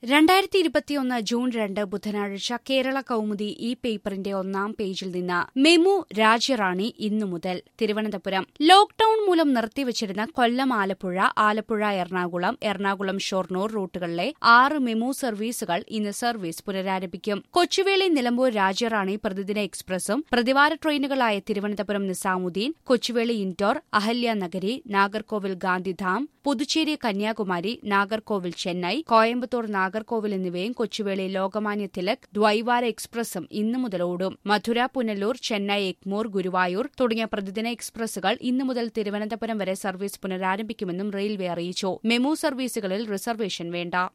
രണ്ടായിരത്തി ഇരുപത്തിയൊന്ന് ജൂൺ രണ്ട് ബുധനാഴ്ച കേരള കൗമുദി ഈ പേപ്പറിന്റെ ഒന്നാം പേജിൽ നിന്ന് മെമു രാജ്യറാണി ഇന്നു മുതൽ തിരുവനന്തപുരം ലോക്ഡൌൺ മൂലം നിർത്തിവച്ചിരുന്ന കൊല്ലം ആലപ്പുഴ ആലപ്പുഴ എറണാകുളം എറണാകുളം ഷൊർണൂർ റൂട്ടുകളിലെ ആറ് മെമു സർവീസുകൾ ഇന്ന് സർവീസ് പുനരാരംഭിക്കും കൊച്ചുവേളി നിലമ്പൂർ രാജ്യറാണി പ്രതിദിന എക്സ്പ്രസും പ്രതിവാര ട്രെയിനുകളായ തിരുവനന്തപുരം നിസാമുദ്ദീൻ കൊച്ചുവേളി ഇൻഡോർ അഹല്യ നഗരി നാഗർകോവിൽ ഗാന്ധിധാം പുതുച്ചേരി കന്യാകുമാരി നാഗർകോവിൽ ചെന്നൈ കോയമ്പത്തൂർ നാഗർകോവിൽ എന്നിവയും കൊച്ചുവേളി ലോകമാന്യ തിലക് ദ്വൈവാര എക്സ്പ്രസും ഇന്നു മുതൽ ഓടും മധുര പുനലൂർ ചെന്നൈ എഗ്മൂർ ഗുരുവായൂർ തുടങ്ങിയ പ്രതിദിന എക്സ്പ്രസുകൾ ഇന്നു മുതൽ തിരുവനന്തപുരം വരെ സർവീസ് പുനരാരംഭിക്കുമെന്നും റെയിൽവേ അറിയിച്ചു മെമു സർവീസുകളിൽ റിസർവേഷൻ വേണ്ട